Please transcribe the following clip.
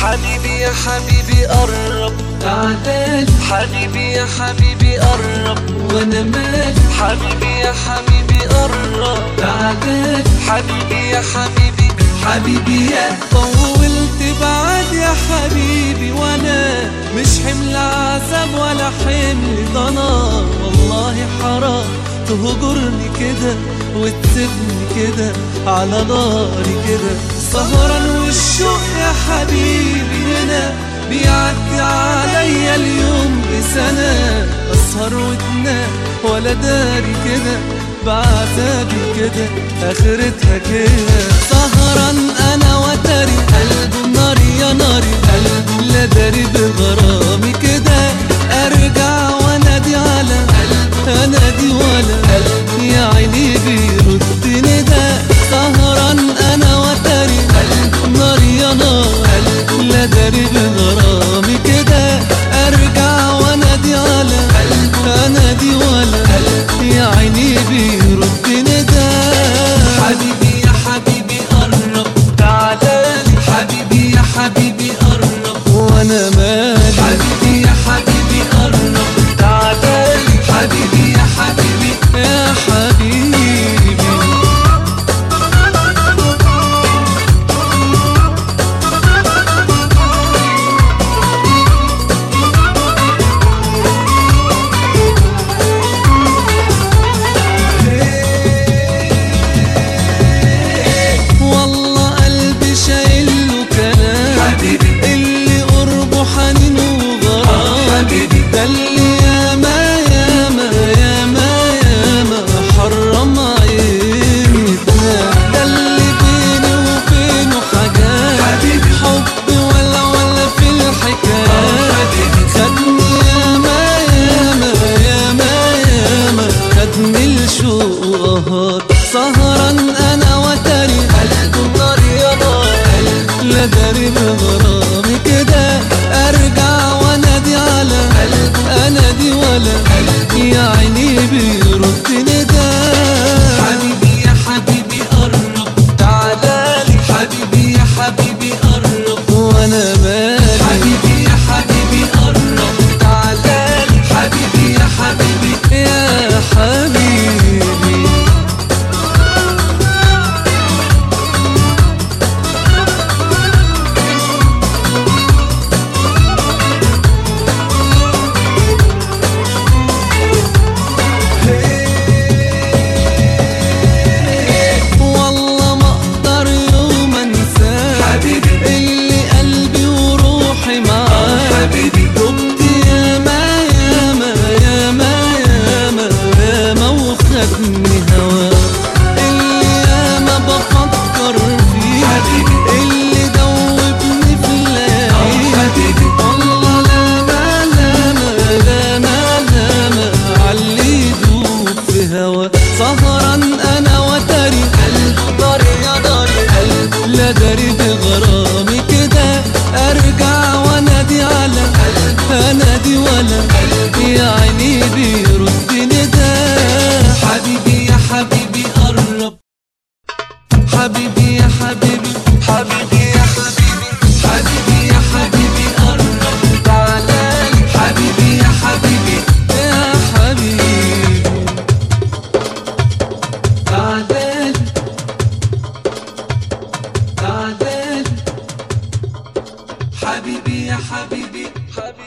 حبيبي يا حبيبي قرب تعال حبيبي يا حبيبي قرب وانا مالي حبيبي يا حبيبي قرب تعال حبيبي يا حبيبي حبيبي يا طولت بعد يا حبيبي وانا مش حمل عذاب ولا حمل ضنا والله حرام تهجرني كده وتسيبني كده على ناري كده سهران والشوق يا حبيبي هنا بيعدي عليا اليوم بسنة أسهر وتنام ولا داري كده بعذابي كده آخرتها كده سهران أنا وتري قلبه ناري يا ناري قلبه لا داري بغرامي كده أرجع وأنادي على أنادي ولا يا عيني بيردني ده سهران أنا وتري قلبه ناري يا نار لا داري بغرامي كده أرجع وأنادي على أنادي ولا يا عيني بيردني ده حبيبي يا حبيبي قرب تعالالي حبيبي يا حبيبي قرب وانا مالي حبيبي يا حبيبي قرب تعالالي حبيبي يا حبيبي يا حبيبي والله قلبي شايل له كلام حبيبي اللي قربه حنين وغرام حبيبي ده اللي ياما ياما ياما ياما حرم عيني تنام ده اللي بيني وبينه حاجات حبيبي حب ولا ولا في الحكايات حبيبي خدني ياما ياما ياما ياما خدني الشوق وقهر سهران انا وتري قلبه نار يا نار لا داري بغرامي كده ارجع وانادي على انادي ولا يا عيني بيردني ده حبيبي يا حبيبي قرب تعالالي حبيبي يا حبيبي قرب وانا مالي حبيبي يا حبيبي قرب تعالالي حبيبي يا حبيبي يا حبيبي والله ما اقدر يوم انساه حبيبي اللي قلبي وروحي معاه حبيبي دبت ياما ياما ياما ياما ياما وخدني هواه اللي ياما بفكر فيه حبيبي اللي دوبني في الليالي حبيبي والله لا ما لا ما لا ما لا ما علي يدوب في هوا سهران انا وتري قلبه داري يا داري قلبه لا داري بغرامي كده ارجع وانادي على انادي ولا يا عيني بيردني ده حبيبي يا حبيبي قرب حبيبي يا حبيبي حبيبي يا حبيبي حبيبي يا حبيبي قرب تعالالي حبيبي يا حبيبي يا حبيبي تعال تعال حبيبي يا حبيبي حبيبي